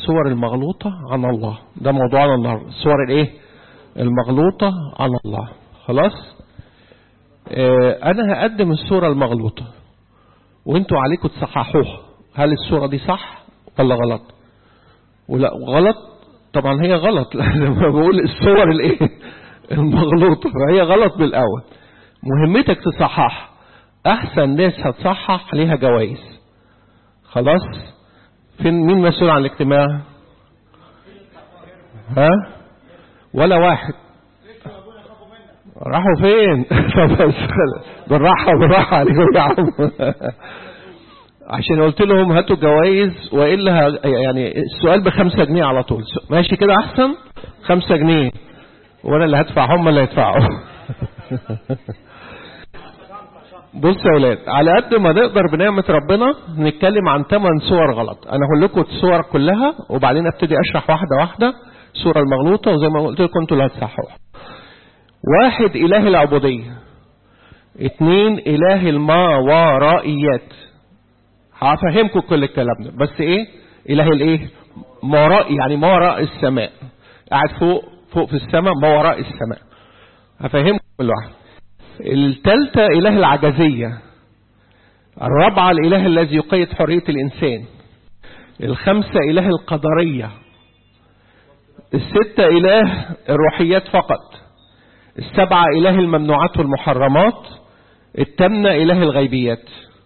الصور المغلوطة عن الله ده موضوعنا النهاردة الصور الايه المغلوطة عن الله خلاص اه انا هقدم الصورة المغلوطة وانتوا عليكم تصححوها هل الصورة دي صح ولا غلط ولا غلط طبعا هي غلط لما بقول الصور الايه المغلوطة فهي غلط بالاول مهمتك تصحح احسن ناس هتصحح ليها جوائز خلاص فين مين مسؤول عن الاجتماع ها ولا واحد راحوا فين بالراحة بالراحة عليكم يا عم عشان قلت لهم هاتوا جوائز وإلا يعني السؤال بخمسة جنيه على طول ماشي كده أحسن خمسة جنيه وأنا اللي هدفع هم اللي هيدفعوا بص يا ولاد على قد ما نقدر بنعمة ربنا نتكلم عن ثمان صور غلط انا هقول لكم الصور كلها وبعدين ابتدي اشرح واحدة واحدة الصورة المغلوطة وزي ما قلت لكم انتوا اللي هتصحوها واحد اله العبودية اتنين اله الماورائيات هفهمكم كل الكلام ده بس ايه اله الايه ما وراء يعني ما وراء السماء قاعد فوق فوق في السماء ما وراء السماء هفهمكم كل واحد الثالثة إله العجزية الرابعة الإله الذي يقيد حرية الإنسان الخمسة إله القدرية الستة إله الروحيات فقط السبعة إله الممنوعات والمحرمات التامنة إله الغيبيات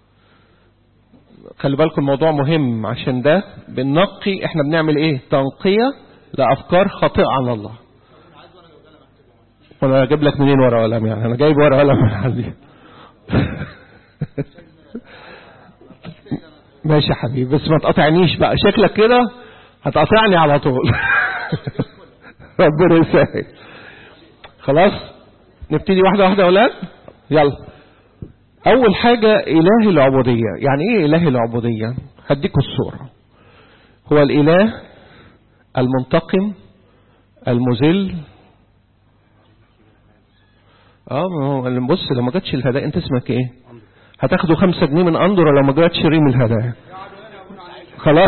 خلي بالكم الموضوع مهم عشان ده بننقي احنا بنعمل ايه تنقية لأفكار خاطئة عن الله وانا اجيب لك منين ورقه وقلم يعني انا جايب ورقه وقلم من عندي ماشي يا حبيبي بس ما تقاطعنيش بقى شكلك كده هتقاطعني على طول ربنا يسهل خلاص نبتدي واحده واحده يا اولاد يلا اول حاجه اله العبوديه يعني ايه اله العبوديه هديكم الصوره هو الاله المنتقم المذل اه ما هو بص لو ما جاتش الهدايا انت اسمك ايه هتاخدوا خمسة جنيه من اندر لو ما جاتش ريم الهدايا خلاص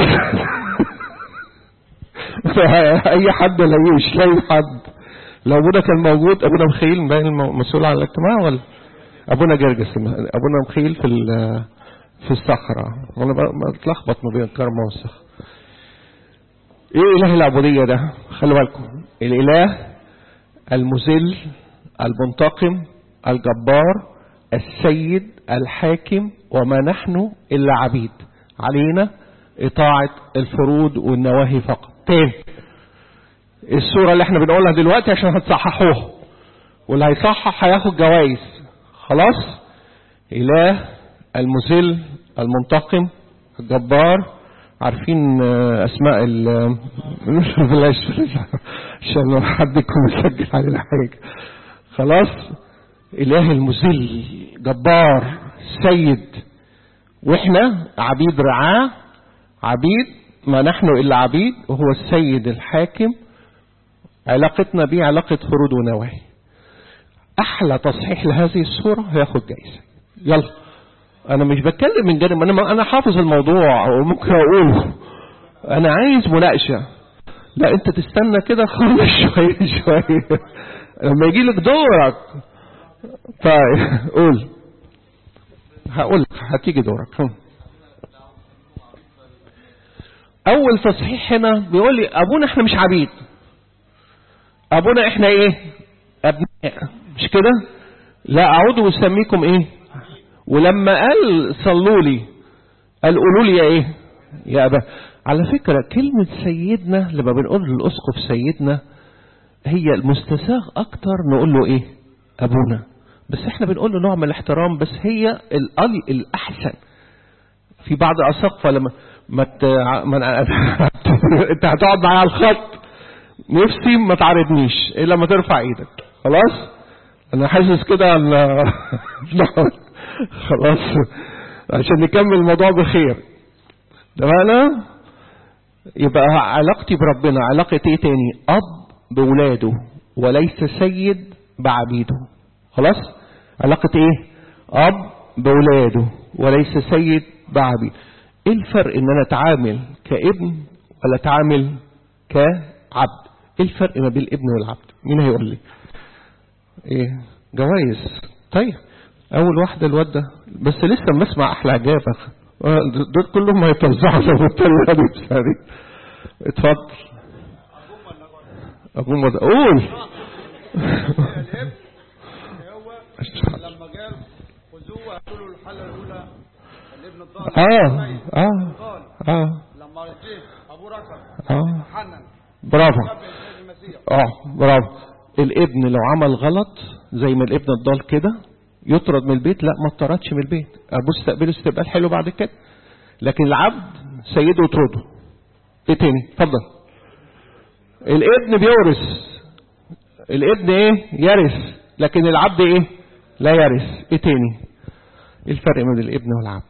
اي حد لا مش لاقي حد لو ابونا كان موجود ابونا مخيل باين مسؤول عن الاجتماع ولا ابونا جرجس ابونا مخيل في في الصخرة وانا بتلخبط ما بين الكرمة والصخرة ايه اله العبودية ده خلي بالكم الاله المذل المنتقم الجبار السيد الحاكم وما نحن إلا عبيد علينا إطاعة الفروض والنواهي فقط تاني الصورة اللي احنا بنقولها دلوقتي عشان هتصححوها واللي هيصحح هياخد جوائز خلاص إله المذل المنتقم الجبار عارفين اسماء ال بلاش عشان حد يكون مسجل علينا حاجه خلاص اله المذل جبار سيد واحنا عبيد رعاه عبيد ما نحن الا عبيد وهو السيد الحاكم علاقتنا بيه علاقة فروض ونواهي احلى تصحيح لهذه الصورة هياخد جايزة يلا انا مش بتكلم من جانب انا انا حافظ الموضوع وممكن اقوله انا عايز مناقشة لا انت تستنى كده خالص شوية شوية لما يجي لك دورك طيب قول هقول هتيجي دورك اول تصحيح هنا بيقول لي ابونا احنا مش عبيد ابونا احنا ايه ابناء مش كده لا اعود واسميكم ايه ولما قال صلوا لي قال قولوا لي يا ايه يا ابا على فكرة كلمة سيدنا لما بنقول للأسقف سيدنا هي المستساغ أكتر نقول له إيه أبونا بس إحنا بنقول له نوع من الاحترام بس هي الألي الأحسن في بعض أسقفة لما ما, ت... ما أنت هتقعد معايا على الخط نفسي ما تعرضنيش إلا ما ترفع إيدك خلاص أنا حاسس كده أن خلاص عشان نكمل الموضوع بخير تمام يبقى علاقتي بربنا علاقة ايه تاني اب بولاده وليس سيد بعبيده خلاص علاقة ايه اب بولاده وليس سيد بعبيد ايه الفرق ان انا اتعامل كابن ولا تعامل كعبد ايه الفرق ما بين الابن والعبد مين هيقول لي ايه جوائز طيب اول واحدة الواد ده بس لسه ما اسمع احلى اجابة آه، دول كلهم هيتوزعوا زي بالطريقة دي مش عارف. اتفضل اقوم وده قول هو لما جاء خذوه وقالوا له الحله الاولى الابن الضال اه اه قال اه لما جه ابو ركب اه حنن برافو قبل السيد المسيح اه برافو الابن لو عمل غلط زي ما الابن الضال كده يطرد من البيت لا ما اتطردش من البيت ابوه استقبله استقبال حلو بعد كده لكن العبد سيده يطرده ايه تاني اتفضل الابن بيورث الابن ايه يرث لكن العبد ايه لا يرث ايه تاني ايه الفرق بين الابن والعبد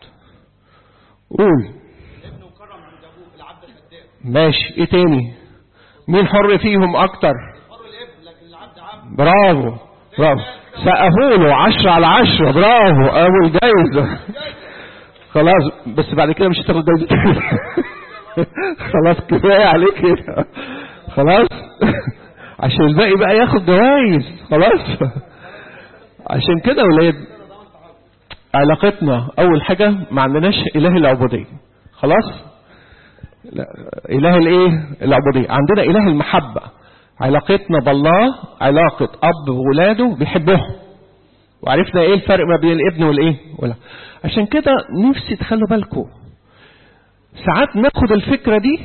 قول الابن مكرم عند ابوه العبد الخدام ماشي ايه تاني مين حر فيهم اكتر حر الابن لكن العبد عبد برافو برافو سقفوا له 10 على 10 برافو اول جايزه خلاص بس بعد كده مش هتاخد جايزه تاني. خلاص كفايه عليك كده خلاص عشان الباقي بقى ياخد جوائز خلاص عشان كده يا ولاد علاقتنا اول حاجه ما عندناش اله العبوديه خلاص لا اله الايه العبوديه عندنا اله المحبه علاقتنا بالله علاقه اب وولاده بيحبهم وعرفنا ايه الفرق ما بين الابن والايه ولا عشان كده نفسي تخلوا بالكم ساعات ناخد الفكره دي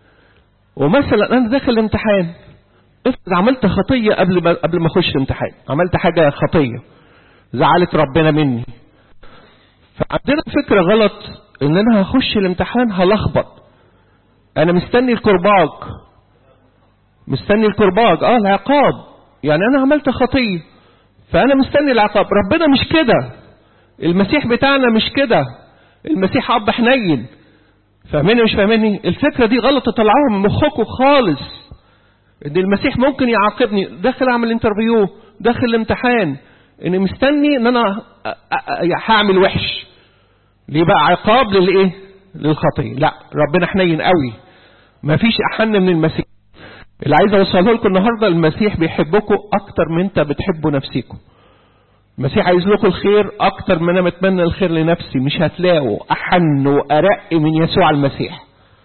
ومثلا انا داخل الامتحان افرض عملت خطيه قبل ما قبل ما اخش الامتحان عملت حاجه خطيه زعلت ربنا مني فعندنا فكره غلط ان انا هخش الامتحان هلخبط انا مستني الكرباج مستني الكرباج اه العقاب يعني انا عملت خطيه فانا مستني العقاب ربنا مش كده المسيح بتاعنا مش كده المسيح اب حنين فاهميني مش فاهميني الفكره دي غلط تطلعوها من مخكم خالص ان المسيح ممكن يعاقبني داخل اعمل انترفيو داخل الامتحان ان مستني ان انا أ- أ- أ- هعمل وحش ليه بقى عقاب للايه للخطيه لا ربنا حنين قوي ما فيش احن من المسيح اللي عايز اوصله لكم النهارده المسيح بيحبكم اكتر من انت بتحبوا نفسكم المسيح عايز لكم الخير اكتر من انا بتمنى الخير لنفسي مش هتلاقوا احن وارق من يسوع المسيح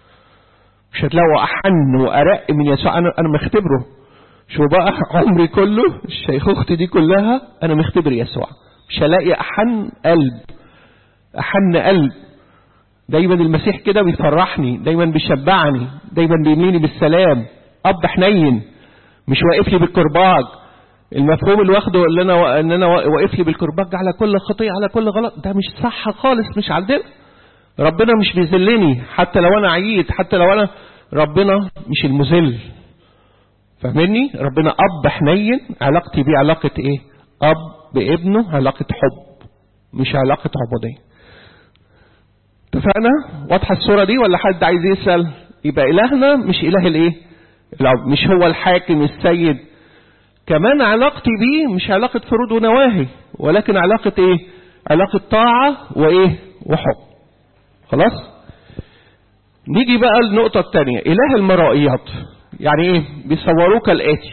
مش هتلاقوا احن وارق من يسوع انا انا مختبره شو بقى عمري كله الشيخوختي دي كلها انا مختبر يسوع مش هلاقي احن قلب احن قلب دايما المسيح كده بيفرحني دايما بيشبعني دايما بيمليني بالسلام اب حنين مش واقف لي بالكرباج المفهوم اللي واخده اللي انا ان انا واقف لي بالكرباج على كل خطيه على كل غلط ده مش صح خالص مش عندنا ربنا مش بيذلني حتى لو انا عييت حتى لو انا ربنا مش المذل فاهمني ربنا اب حنين علاقتي بيه علاقه ايه اب بابنه علاقه حب مش علاقه عبوديه اتفقنا واضحه الصوره دي ولا حد عايز يسال يبقى الهنا مش اله الايه العب- مش هو الحاكم السيد كمان علاقتي بيه مش علاقه فروض ونواهي ولكن علاقه ايه علاقه طاعه وايه وحب خلاص نيجي بقى للنقطة الثانية إله المرائيات يعني إيه بيصوروه كالآتي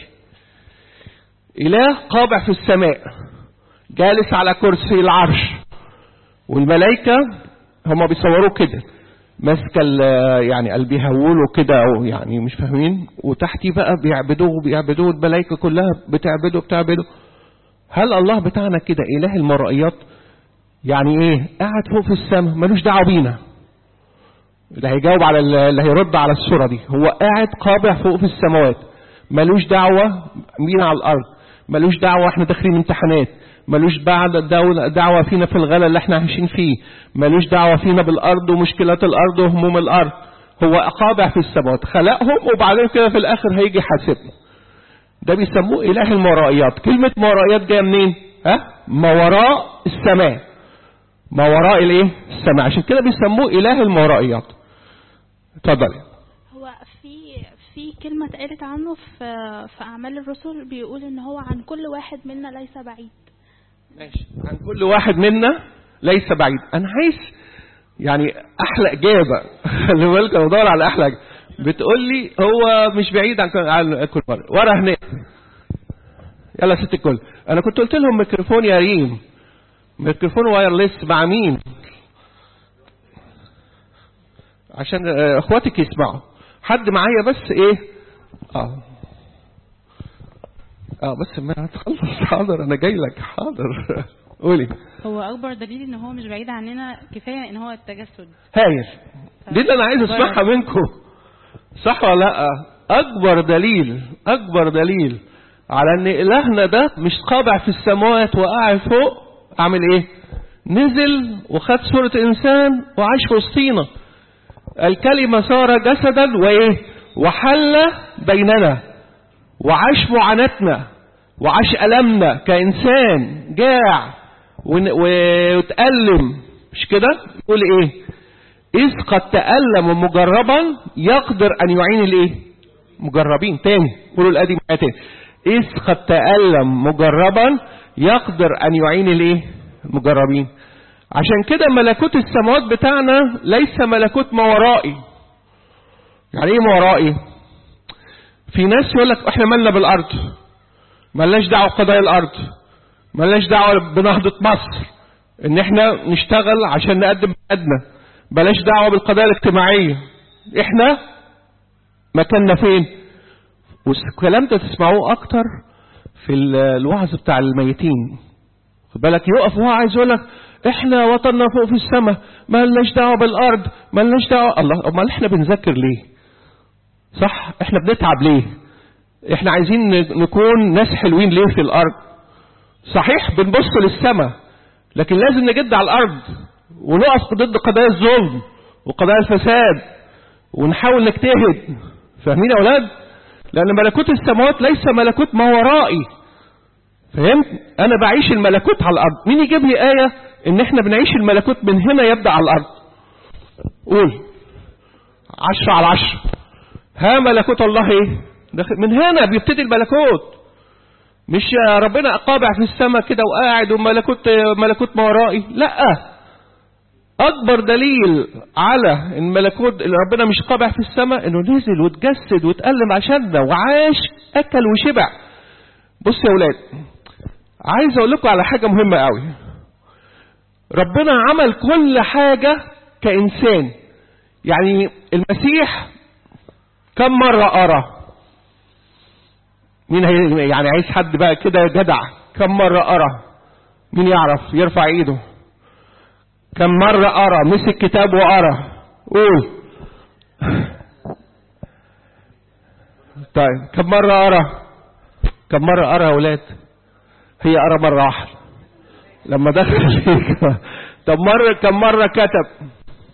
إله قابع في السماء جالس على كرسي العرش والملائكة هما بيصوروه كده ماسكة ال- يعني قال بيهولوا كده أو يعني مش فاهمين وتحتي بقى بيعبدوه بيعبدوه الملائكة كلها بتعبده بتعبده هل الله بتاعنا كده إله المرائيات يعني إيه قاعد فوق في السماء ملوش دعوة بينا اللي هيجاوب على ال- اللي هيرد على الصورة دي هو قاعد قابع فوق في السماوات ملوش دعوة مين على الأرض ملوش دعوة احنا داخلين امتحانات ملوش بعد دولة دعوة فينا في الغلا اللي احنا عايشين فيه ملوش دعوة فينا بالأرض ومشكلات الأرض وهموم الأرض هو قابع في السماوات خلقهم وبعدين كده في الآخر هيجي يحاسبنا ده بيسموه إله المرائيات كلمة مرائيات جاية منين ها ما وراء السماء ما وراء الايه السماء عشان كده بيسموه إله المرائيات اتفضلي هو في في كلمة اتقالت عنه في في أعمال الرسل بيقول إن هو عن كل واحد منا ليس بعيد ماشي عن كل واحد منا ليس بعيد انا عايز يعني احلى اجابه خلي بالك انا بدور على احلى إجابة. بتقول لي هو مش بعيد عن عن كل مره ورا هناك يلا ست الكل انا كنت قلت لهم ميكروفون يا ريم ميكروفون وايرلس مع مين عشان آه، اخواتك يسمعوا حد معايا بس ايه اه اه بس ما هتخلص حاضر انا جاي لك حاضر قولي هو اكبر دليل ان هو مش بعيد عننا كفايه ان هو التجسد هايل دي اللي انا عايز اسمعها منكم صح ولا لا اكبر دليل اكبر دليل على ان الهنا ده مش قابع في السماوات وقاعد فوق اعمل ايه نزل وخد صورة انسان وعاش في وسطينا الكلمة صار جسدا وايه وحل بيننا وعاش معاناتنا وعاش ألمنا كإنسان جاع ون- واتألم مش كده يقول ايه إذ قد تألم مجربا يقدر أن يعين الإيه؟ مجربين تاني قولوا الأدي معايا تاني إذ قد تألم مجربا يقدر أن يعين الإيه؟ المجربين عشان كده ملكوت السماوات بتاعنا ليس ملكوت ما ورائي يعني إيه ما ورائي؟ في ناس يقول لك إحنا مالنا بالأرض ملناش دعوة بقضايا الأرض ملناش دعوة بنهضة مصر إن إحنا نشتغل عشان نقدم بلدنا بلاش دعوة بالقضايا الاجتماعية احنا مكاننا فين والكلام ده تسمعوه اكتر في ال- الوعظ بتاع الميتين خد بالك يقف وهو عايز يقول لك احنا وطننا فوق في السماء ما لناش دعوه بالارض ما لناش دعوه الله امال احنا بنذاكر ليه صح احنا بنتعب ليه احنا عايزين ن- نكون ناس حلوين ليه في الارض صحيح بنبص للسماء لكن لازم نجد على الارض ونقف ضد قضايا الظلم وقضايا الفساد ونحاول نجتهد فاهمين يا اولاد لان ملكوت السماوات ليس ملكوت ما ورائي فهمت انا بعيش الملكوت على الارض مين يجيب لي ايه ان احنا بنعيش الملكوت من هنا يبدا على الارض قول عشرة على عشرة ها ملكوت الله ايه داخل- من هنا بيبتدي الملكوت مش يا ربنا قابع في السماء كده وقاعد وملكوت ملكوت ما ورائي لا اكبر دليل على ان ملكوت اللي ربنا مش قابع في السماء انه نزل وتجسد واتألم عشاننا وعاش اكل وشبع بص يا اولاد عايز اقول لكم على حاجه مهمه قوي ربنا عمل كل حاجه كانسان يعني المسيح كم مره ارى مين هي يعني عايز حد بقى كده جدع كم مره ارى مين يعرف يرفع ايده كم مرة أرى مسك كتاب وأرى قول طيب كم مرة أرى كم مرة أرى يا أولاد هي أرى مرة واحدة لما دخل فيك طب مرة كم مرة كتب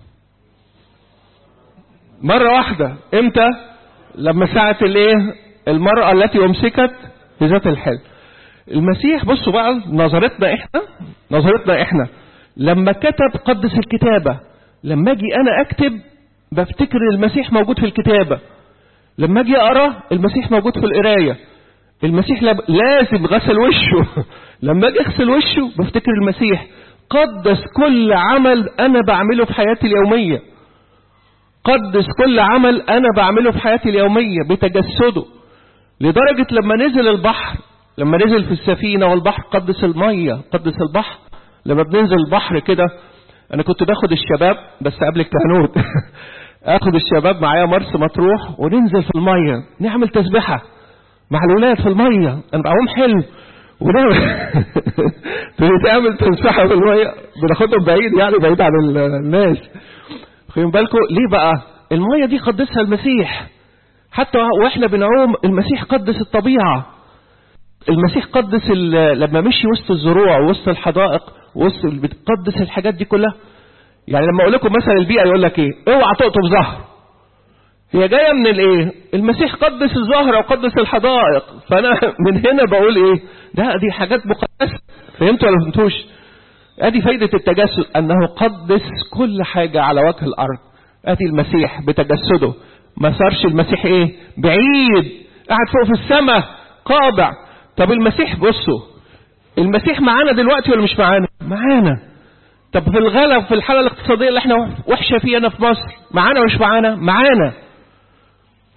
مرة واحدة امتى لما ساعة الايه المرأة التي أمسكت بذات الحلم المسيح بصوا بقى نظرتنا احنا نظرتنا احنا لما كتب قدس الكتابة لما اجي انا اكتب بفتكر المسيح موجود في الكتابة لما اجي اقرا المسيح موجود في القراية المسيح لب... لازم غسل وشه لما اجي اغسل وشه بفتكر المسيح قدس كل عمل انا بعمله في حياتي اليومية قدس كل عمل انا بعمله في حياتي اليومية بتجسده لدرجة لما نزل البحر لما نزل في السفينة والبحر قدس المية قدس البحر لما بننزل البحر كده انا كنت باخد الشباب بس قبل الكهنوت اخد الشباب معايا مرسى مطروح وننزل في المية نعمل تسبحة مع الولاد في المية انا بعوم حلو ونعمل تعمل تسبحة في المية بناخدهم بعيد يعني بعيد عن ال- الناس خدين بالكم ليه بقى المية دي قدسها المسيح حتى واحنا بنعوم المسيح قدس الطبيعة المسيح قدس ال- لما مشي وسط الزروع وسط الحدائق وسط ال- بتقدس الحاجات دي كلها يعني لما اقول لكم مثلا البيئه يقول لك ايه اوعى تقطف زهر هي جايه من الايه المسيح قدس الزهره وقدس الحدائق فانا من هنا بقول ايه ده دي حاجات مقدسه فهمتوا ولا ما فهمتوش ادي فايده التجسد انه قدس كل حاجه على وجه الارض ادي المسيح بتجسده ما صارش المسيح ايه بعيد قاعد فوق في السماء قابع طب المسيح بصوا المسيح معانا دلوقتي ولا مش معانا معانا طب في الغلا في الحاله الاقتصاديه اللي احنا وحشه فيها هنا في مصر معانا ولا مش معانا معانا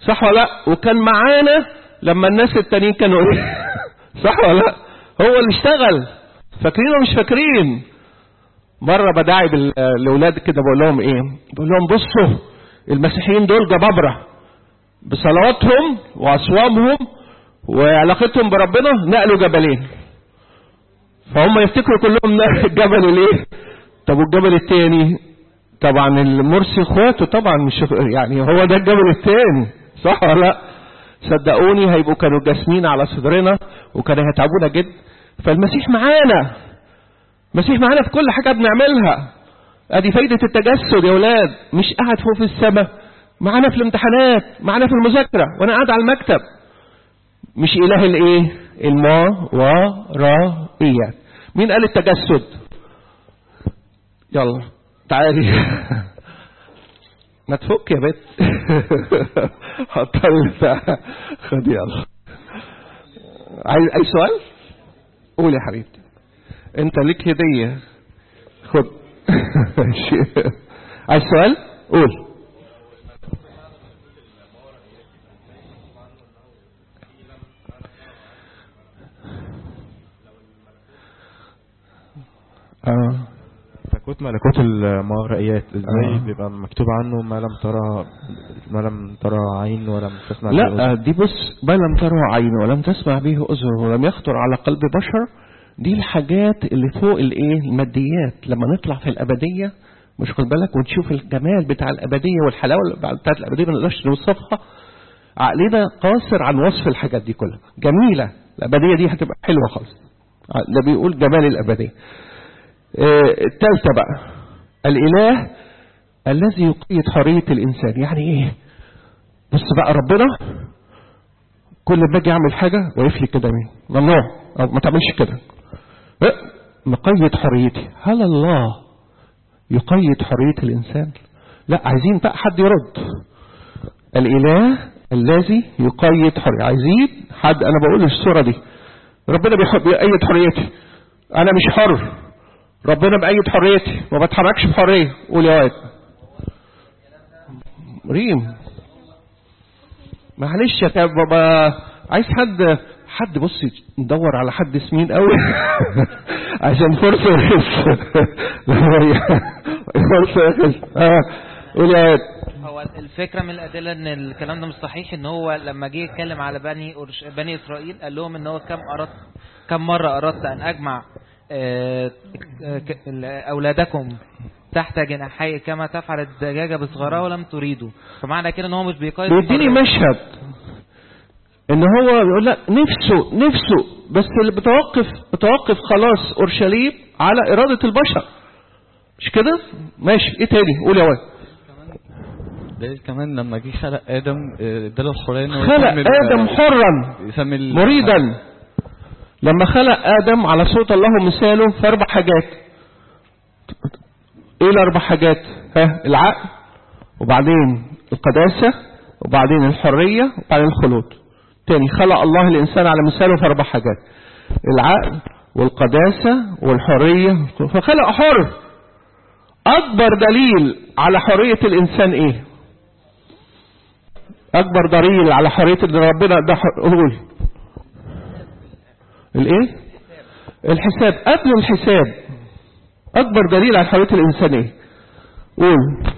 صح ولا لا وكان معانا لما الناس التانيين كانوا ايه صح ولا لا هو اللي اشتغل فاكرين ولا مش فاكرين مرة بداعي بال- لأولاد كده بقول لهم ايه بقول لهم بصوا المسيحيين دول جبابرة بصلواتهم وأصوامهم وعلاقتهم بربنا نقلوا جبلين فهم يفتكروا كلهم نقل الجبل الايه طب والجبل التاني طبعا المرسي اخواته طبعا مش يعني هو ده الجبل التاني صح ولا لا صدقوني هيبقوا كانوا جاسمين على صدرنا وكانوا هيتعبونا جدا فالمسيح معانا المسيح معانا في كل حاجه بنعملها ادي فايده التجسد يا اولاد مش قاعد فوق في السماء معانا في الامتحانات معانا في المذاكره وانا قاعد على المكتب مش اله الايه الما ورائيات مين قال التجسد يلا تعالي ما تفك يا بت حطها البتاع خد يلا عايز اي سؤال قول يا حبيبتي انت ليك هديه خد ماشي. عايز سؤال قول اه ملكوت ملكوت المغرئيات ازاي آه. بيبقى مكتوب عنه ما لم ترى ما لم ترى عين ولم تسمع به لا أذن. دي بص ما لم تره عين ولم تسمع به اذن ولم يخطر على قلب بشر دي الحاجات اللي فوق الايه الماديات لما نطلع في الابديه مش خد بالك ونشوف الجمال بتاع الابديه والحلاوه بتاعت الابديه ما نقدرش نوصفها عقلنا قاصر عن وصف الحاجات دي كلها جميله الابديه دي هتبقى حلوه خالص ده بيقول جمال الابديه آه، التالتة بقى الاله الذي يقيد حريه الانسان يعني ايه بص بقى ربنا كل ما اجي اعمل حاجه وقف لي كده مين ممنوع او ما تعملش كده إيه؟ مقيد حريتي هل الله يقيد حريه الانسان لا عايزين بقى حد يرد الاله الذي يقيد حريتي عايزين حد انا بقول الصوره دي ربنا بيحب بيقيد حريتي انا مش حر ربنا بأيد حريتي ما بتحركش بحريه قول يا واد ريم معلش يا كاب بابا عايز حد حد بص ندور على حد سمين قوي عشان فرصه يخس فرصه يخس اه قول يا واد هو الفكره من الادله ان الكلام ده مش صحيح ان هو لما جه يتكلم على بني أورش... بني اسرائيل قال لهم ان هو كم اردت كم مره اردت ان اجمع آه، ك- ال- اولادكم تحت جناحي كما تفعل الدجاجه بصغرها ولم تريدوا فمعنى كده ان هو مش بيقيد بيديني الحرية. مشهد ان هو بيقول لك نفسه نفسه بس اللي بتوقف بتوقف خلاص اورشليم على اراده البشر مش كده ماشي ايه تاني قول يا واد دليل كمان لما جه خلق ادم آه، اداله الحريه انه خلق يسمي ال- ادم حرا يسمي ال- مريدا لما خلق ادم على صوت الله ومثاله في اربع حاجات ايه الاربع حاجات ها العقل وبعدين القداسه وبعدين الحريه وبعدين الخلود تاني خلق الله الانسان على مثاله في اربع حاجات العقل والقداسه والحريه فخلق حر اكبر دليل على حريه الانسان ايه اكبر دليل على حريه ان ربنا ده ح- قول الايه الحساب قبل الحساب اكبر دليل على حريه الانسان ايه قول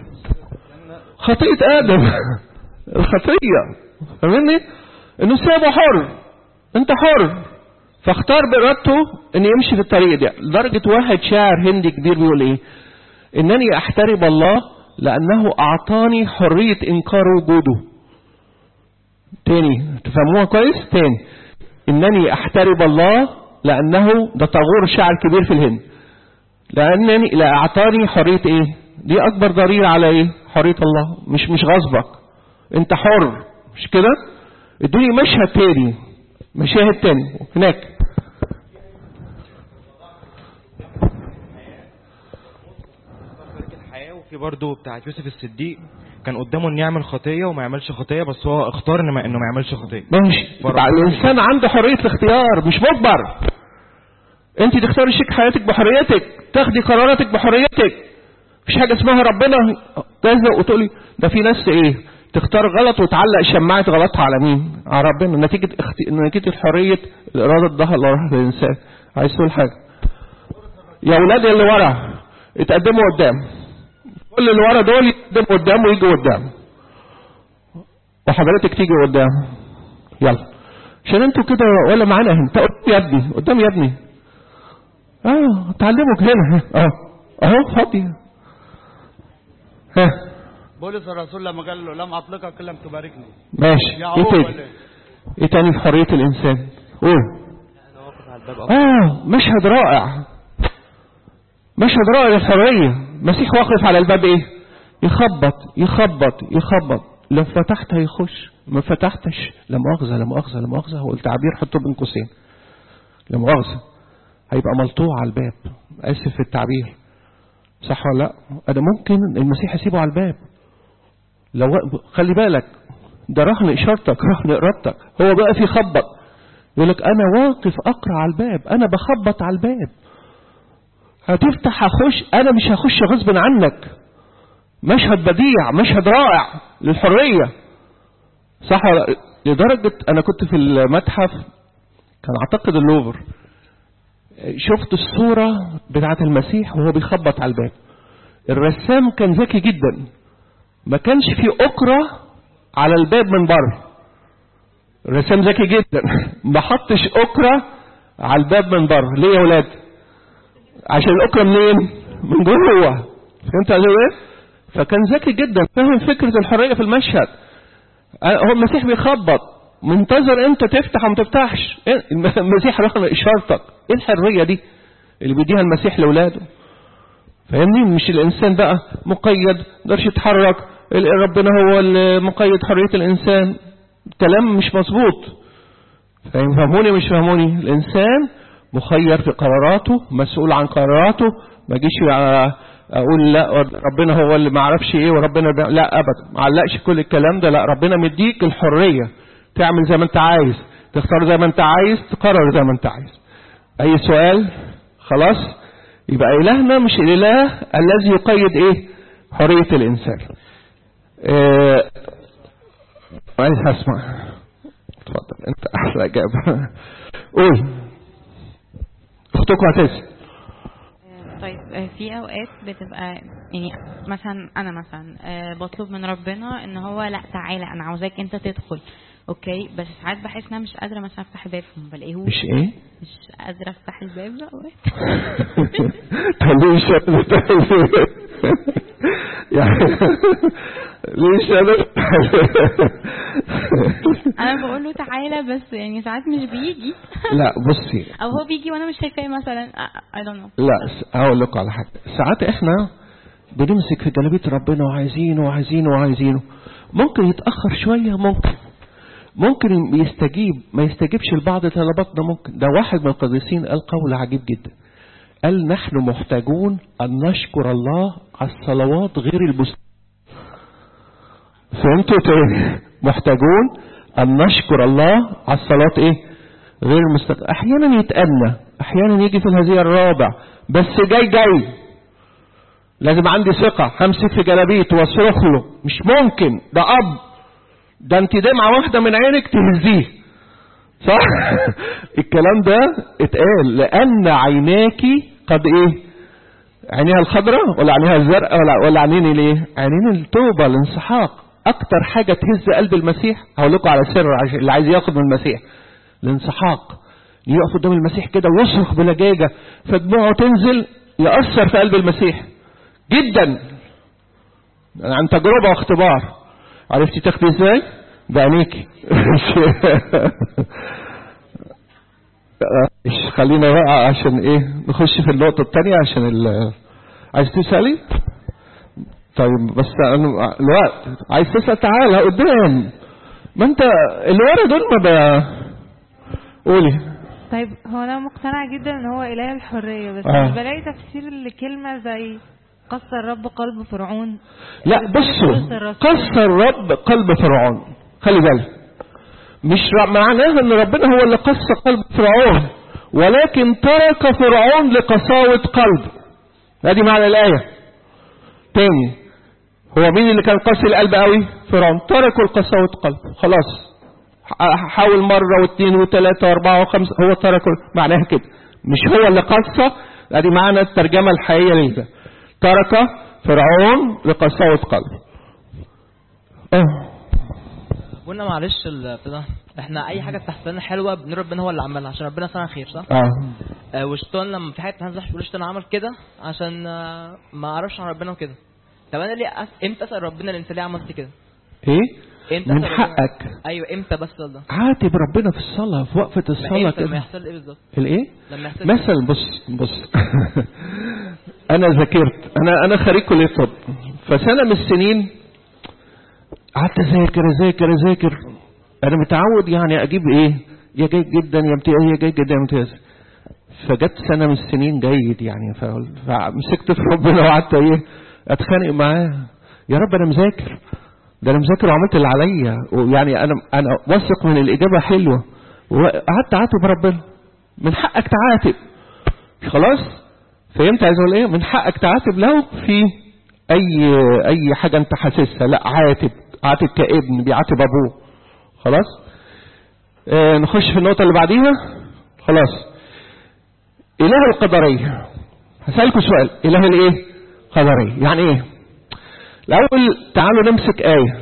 خطيئه ادم الخطيه فاهمني انه سابه حر انت حر فاختار بارادته ان يمشي في الطريق ده لدرجه واحد شاعر هندي كبير بيقول ايه انني احترم الله لانه اعطاني حريه انكار وجوده تاني تفهموها كويس تاني انني احترم الله لانه ده طاغور شاعر كبير في الهند لانني لا اعطاني حريه ايه دي اكبر دليل على ايه حريه الله مش مش غصبك انت حر مش كده ادوني مشهد تاني مشاهد تاني هناك الحياة وفي برضه بتاعت يوسف الصديق كان قدامه انه يعمل خطية وما يعملش خطية بس هو اختار انه ما, إنه ما يعملش خطية ماشي يبقى الانسان عنده حريه الاختيار مش مجبر انت تختاري شيك حياتك بحريتك تاخدي قراراتك بحريتك مفيش حاجه اسمها ربنا تزق وتقولي ده في ناس ايه تختار غلط وتعلق شماعة غلطها على مين على ربنا نتيجة اخت... نتيجة الحرية الإرادة ادها الله للإنسان عايز تقول حاجة يا ولاد اللي ورا اتقدموا قدام كل اللي ورا دول يقدموا قدام ويجوا قدام وحضرتك تيجي قدام يلا عشان انتوا كده ولا معانا هنا انت قدام يا ابني قدام يا ابني اه تعلمك هنا اه اهو فاضي ها بولس الرسول لما قال له لم اطلقك لم تباركني ماشي ايه يعقوب تاني ولا إيه؟ ايه تاني في حرية الانسان قول اه مشهد رائع مشهد رائع للحرية مسيح واقف على الباب ايه يخبط يخبط يخبط لو فتحت هيخش ما فتحتش لا مؤاخذة لا مؤاخذة لا مؤاخذة هو التعبير حطه بين قوسين لا مؤاخذة هيبقى ملطوع على الباب اسف في التعبير صح ولا لا انا ممكن المسيح يسيبه على الباب لو خلي بالك ده رهن اشارتك رهن ارادتك هو بقى في خبط يقول لك انا واقف اقرا على الباب انا بخبط على الباب هتفتح هخش انا مش هخش غصب عنك مشهد بديع مشهد رائع للحرية صح ولا لا؟ لدرجة انا كنت في المتحف كان اعتقد اللوفر شفت الصورة بتاعت المسيح وهو بيخبط على الباب الرسام كان ذكي جدا ما كانش في أكرة على الباب من بره الرسام ذكي جدا ما حطش أكرة على الباب من بره ليه يا ولاد عشان الأكرة منين من جوه فهمت قصدي ايه فكان ذكي جدا فهم فكرة الحرية في المشهد هو المسيح بيخبط منتظر انت تفتح وما تفتحش إيه؟ المسيح رغم اشارتك ايه الحريه دي اللي بيديها المسيح لاولاده فاهمني مش الانسان بقى مقيد مقدرش يتحرك ربنا هو اللي مقيد حريه الانسان كلام مش مظبوط فاهم فهموني مش فهموني الانسان مخير في قراراته مسؤول عن قراراته ما اجيش اقول لا ربنا هو اللي ما اعرفش ايه وربنا بي... لا ابدا ما علقش كل الكلام ده لا ربنا مديك الحريه تعمل زي ما انت عايز تختار زي ما انت عايز تقرر زي ما انت عايز اي سؤال خلاص يبقى الهنا مش الاله الذي يقيد ايه حريه الانسان اه... عايز اسمع اتفضل انت احلى اجابه قول اختكم هتسال طيب آه، في اوقات بتبقى يعني مثلا انا مثلا آه، بطلب من ربنا ان هو لا تعالى انا عاوزاك انت تدخل اوكي بس ساعات بحس ان انا مش قادره مثلا افتح الباب فما بلاقيهوش مش ايه مش قادره افتح الباب اوقات طب ليه مش قادر تفتح الباب؟ يعني ليه مش قادر انا بقول له تعالى بس يعني ساعات مش بيجي لا بصي او هو بيجي وانا مش شايفاه مثلا I don't know لا س- هقول لكم على حاجه ساعات احنا بنمسك في جلابيه ربنا وعايزينه وعايزينه وعايزينه ممكن يتاخر شويه ممكن ممكن يستجيب ما يستجيبش لبعض طلباتنا ممكن ده واحد من القديسين قال قول عجيب جدا قال نحن محتاجون ان نشكر الله على الصلوات غير المستجابه فهمتوا تاني محتاجون ان نشكر الله على الصلاه ايه غير المستقبل احيانا يتأنى احيانا يجي في الهزيع الرابع بس جاي جاي لازم عندي ثقة همسك في جلابيته واصرخ له مش ممكن ده اب ده انت دمعة واحدة من عينك تهزيه صح الكلام ده اتقال لان عيناكي قد ايه عينيها الخضراء ولا عينيها الزرقاء ولا ولا عينين الايه عينين التوبة الانسحاق اكتر حاجة تهز قلب المسيح هقول لكم على سر عشان اللي عايز ياخد من المسيح الانسحاق يقف قدام المسيح كده ويصرخ بلجاجة فدموعه تنزل يأثر في قلب المسيح جدا عن تجربة واختبار عرفتي تاخدي ازاي بعينيكي إيش خلينا بقى عشان ايه نخش في النقطة التانية عشان ال عايز تسألي طيب بس أنا الوقت عايز تسأل تعالى قدام ما انت اللي ورا دول ما ب... قولي طيب هو انا مقتنعة جدا ان هو اله الحرية بس آه. مش بلاقي تفسير لكلمة زي قص الرب قلب فرعون لا بصوا قص الرب قلب فرعون خلي بالك مش ر- معناها ان ربنا هو اللي قص قلب فرعون ولكن ترك فرعون لقساوة قلب هذه معنى الآية تاني هو مين اللي كان قاسي القلب قوي فرعون تركوا القساوة قلب خلاص ح- حاول مرة واثنين وثلاثة واربعة وخمسة هو تركوا معناها كده مش هو اللي قسى ادي معنى الترجمة الحقيقية لده ترك فرعون لقساوة قلب اه قلنا معلش ال- بتاع- احنا اي حاجه بتحصل لنا حلوه بنقول ربنا هو اللي عملها عشان ربنا صنع خير صح؟ اه آه والشيطان لما في حاجه تنزح بيقول الشيطان عمل كده عشان آه ما اعرفش عن ربنا وكده طب انا ليه أس... امتى اسال ربنا اللي انت ليه عملت كده؟ ايه امتى من أسأل ربنا؟ حقك ايوه امتى بس ده؟ عاتب ربنا في الصلاة في وقفة الصلاة امتى لما كده يحصل ايه بالظبط؟ الايه لما يحصل مثلا بص بص انا ذاكرت انا انا خريج كليه طب فسنه من السنين قعدت اذاكر اذاكر اذاكر انا متعود يعني اجيب ايه يا جيد جدا يا امتياز يا جيد جدا يا امتياز فجت سنه من السنين جيد يعني ف- فمسكت في ربنا وقعدت ايه اتخانق معاه يا رب انا مذاكر ده انا مذاكر وعملت اللي عليا ويعني انا انا واثق من الاجابه حلوه وقعدت اعاتب ربنا من حقك تعاتب خلاص فهمت عايز اقول ايه من حقك تعاتب لو في اي اي حاجه انت حاسسها لا عاتب عاتب كابن بيعاتب ابوه خلاص آه نخش في النقطه اللي بعديها خلاص اله القدريه هسالكم سؤال اله الايه قدريه يعني ايه الاول تعالوا نمسك ايه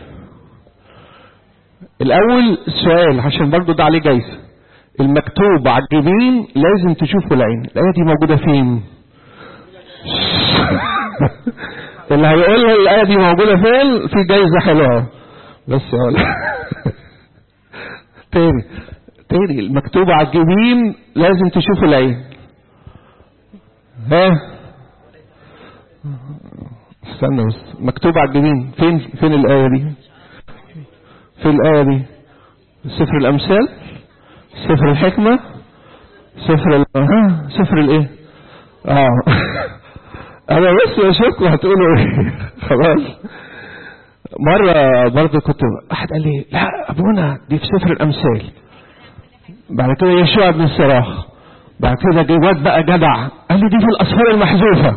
الاول سؤال عشان برضو ده عليه جايزه المكتوب على الجبين لازم تشوفه العين الآية دي موجودة فين اللي هيقول لي الآية دي موجودة فين في جايزة حلوة بس يقول تاني تاني المكتوب على الجبين لازم تشوفه العين ها استنى بس مكتوب على الجبين فين فين الآية دي فين الآية دي سفر الأمثال سفر الحكمة سفر ال... ها سفر الايه اه انا بس بشوفكم هتقولوا ايه خلاص مرة برضه كنت واحد قال لي لا ابونا دي في سفر الامثال بعد كده يشوع بن الصراخ بعد كده جه واد بقى جدع قال لي دي في الاسفار المحذوفة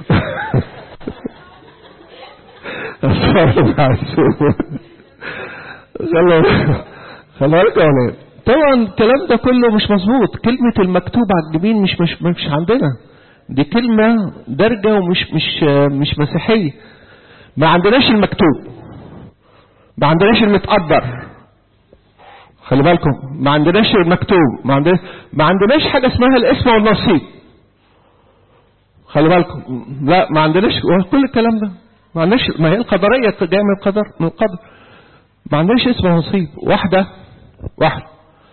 اسفار المحذوفة خلاص خلاص يا ولاد طبعا الكلام ده كله مش مظبوط كلمة المكتوب على الجبين مش مش مش عندنا دي كلمة درجة ومش مش مش مسيحية ما عندناش المكتوب ما عندناش المتقدر خلي بالكم ما عندناش المكتوب ما عندناش ما عندناش حاجة اسمها الاسم والنصيب خلي بالكم لا ما عندناش كل الكلام ده ما عندناش ما هي القدرية جاية من القدر من القدر ما عندناش اسم ونصيب واحدة واحدة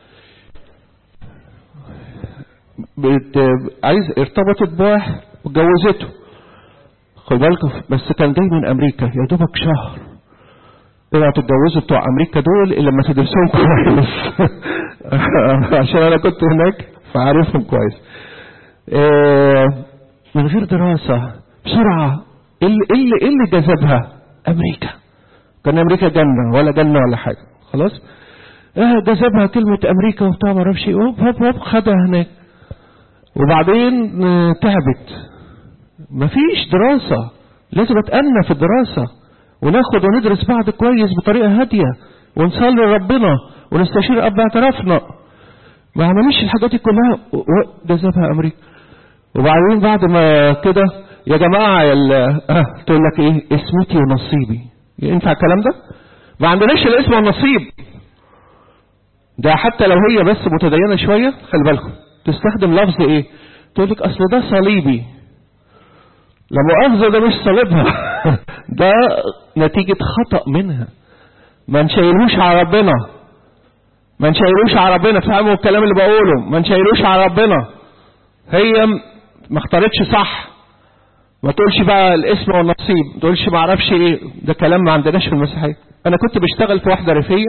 بت... عايز ارتبطت بواحد واتجوزته خد بالكم بس كان جاي من امريكا يا دوبك شهر اوعوا تتجوزوا بتوع امريكا دول الا لما تدرسوهم كويس عشان انا كنت هناك فعارفهم كويس آه، من غير دراسة بسرعة ايه اللي ايه اللي, إيه اللي جذبها امريكا كان امريكا جنة ولا جنة ولا حاجة خلاص اه جذبها كلمة امريكا وبتاع ما اعرفش ايه هوب هوب هوب خدها هناك وبعدين آه، تعبت مفيش دراسة لازم اتأنى في الدراسة وناخد وندرس بعض كويس بطريقة هادية ونصلي لربنا ونستشير أب اعترافنا ما عملوش الحاجات دي كلها و- و- جذبها أمريكا وبعدين بعد ما كده يا جماعة يا ال- اه تقول لك ايه اسمتي ونصيبي ينفع الكلام ده ما عندناش الاسم والنصيب ده حتى لو هي بس متدينة شوية خلي بالكم تستخدم لفظ ايه تقول لك اصل ده صليبي لا مؤاخذة ده مش صليبها ده نتيجة خطأ منها ما نشيلوش على ربنا ما نشيلوش على ربنا فهموا الكلام اللي بقوله ما نشيلوش على ربنا هي م- ما اختارتش صح ما تقولش بقى الاسم والنصيب ما تقولش ما اعرفش ايه ده كلام ما عندناش في المسيحيه انا كنت بشتغل في واحده ريفيه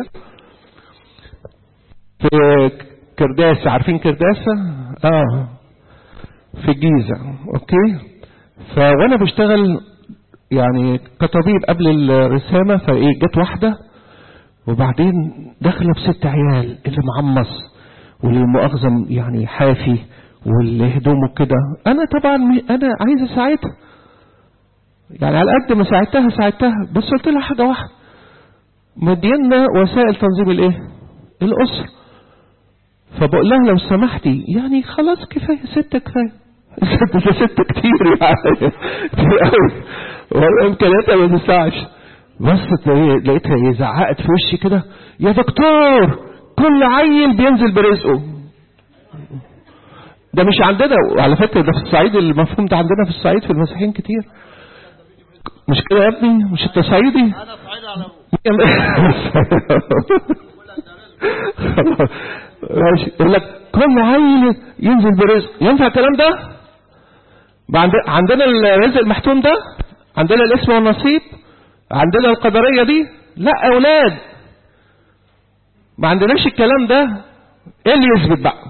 في كرداسه عارفين كرداسه اه في الجيزه اوكي فوانا بشتغل يعني كطبيب قبل الرسامه فايه جت واحده وبعدين داخله بست عيال اللي معمص واللي مؤاخذه يعني حافي واللي هدومه كده انا طبعا م- انا عايز اساعدها يعني على قد ما ساعدتها ساعدتها بس قلت لها حاجة واحدة مدينا وسائل تنظيم الايه الأسرة فبقول لها لو سمحتي يعني خلاص كفاية ستة كفاية ستة ستة كتير يعني كتير قوي والله إمكانياتها ما تسعش بس لقيتها ايه زعقت في وشي كده يا دكتور كل عيل بينزل برزقه ده مش عندنا وعلى فكرة ده في الصعيد المفهوم ده عندنا في الصعيد في المسيحيين كتير مش كده يا ابني مش انت صعيدي انا صعيد على ابوه ماشي يقول لك كل عيل ينزل برزق ينفع الكلام ده بعد- عندنا الرزق المحتوم ده عندنا الاسم والنصيب عندنا القدرية دي لا اولاد ما عندناش الكلام ده ايه اللي يثبت بقى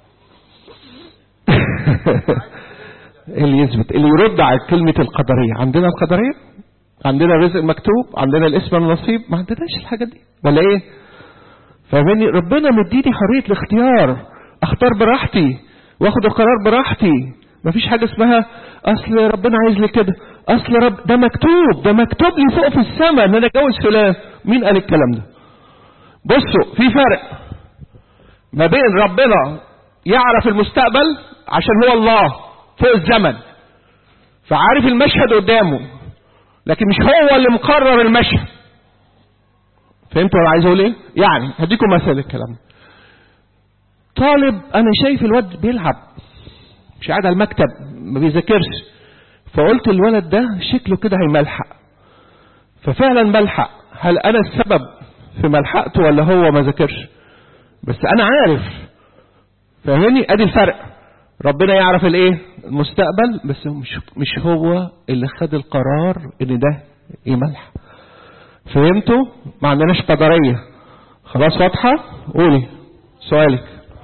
ايه اللي يثبت اللي يرد على كلمة القدرية عندنا القدرية عندنا الرزق المكتوب عندنا الاسم والنصيب ما عندناش الحاجات دي ولا ايه فاهمني ربنا مديني حرية الاختيار اختار براحتي واخد القرار براحتي مفيش حاجة اسمها اصل ربنا عايز لي كده اصل رب ده مكتوب ده مكتوب لي فوق في السماء ان انا اتجوز فلان مين قال الكلام ده بصوا في فرق ما بين ربنا يعرف المستقبل عشان هو الله فوق الزمن فعارف المشهد قدامه لكن مش هو اللي مقرر المشهد فهمتوا انا عايز اقول ايه يعني هديكم مثل الكلام ده. طالب انا شايف الواد بيلعب مش قاعد على المكتب ما بيذاكرش فقلت الولد ده شكله كده هيملحق ففعلا ملحق هل انا السبب في ملحقته ولا هو ما ذاكرش بس انا عارف فاهمني ادي الفرق ربنا يعرف الايه المستقبل بس مش مش هو اللي خد القرار ان ده يملح فهمتوا ما عندناش قدريه خلاص واضحه قولي سؤالك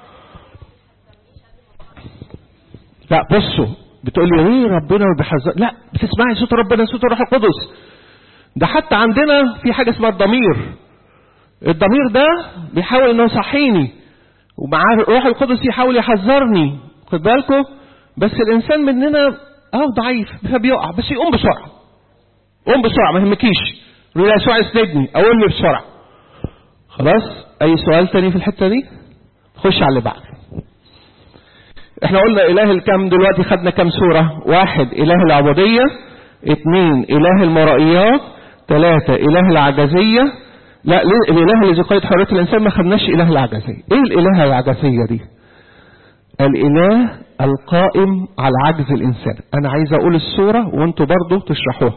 لا بصوا بتقول لي ايه ربنا بيحذر لا بتسمعي صوت ربنا صوت الروح القدس ده حتى عندنا في حاجه اسمها الضمير الضمير ده بيحاول انه يصحيني ومعاه الروح القدس يحاول يحذرني خد بالكم بس الانسان مننا اه ضعيف فبيقع بس يقوم بسرعه قوم بسرعه ما يهمكيش يقول لي يسوع اسندني اقول لي بسرعه خلاص اي سؤال تاني في الحته دي خش على اللي بعده احنا قلنا اله الكم دلوقتي خدنا كم سورة واحد اله العبودية اثنين اله المرائيات ثلاثة اله العجزية لا ليه الاله الذي قيد حرية الانسان ما خدناش اله العجزية ايه الاله العجزية دي الاله القائم على عجز الانسان انا عايز اقول السورة وانتوا برضو تشرحوها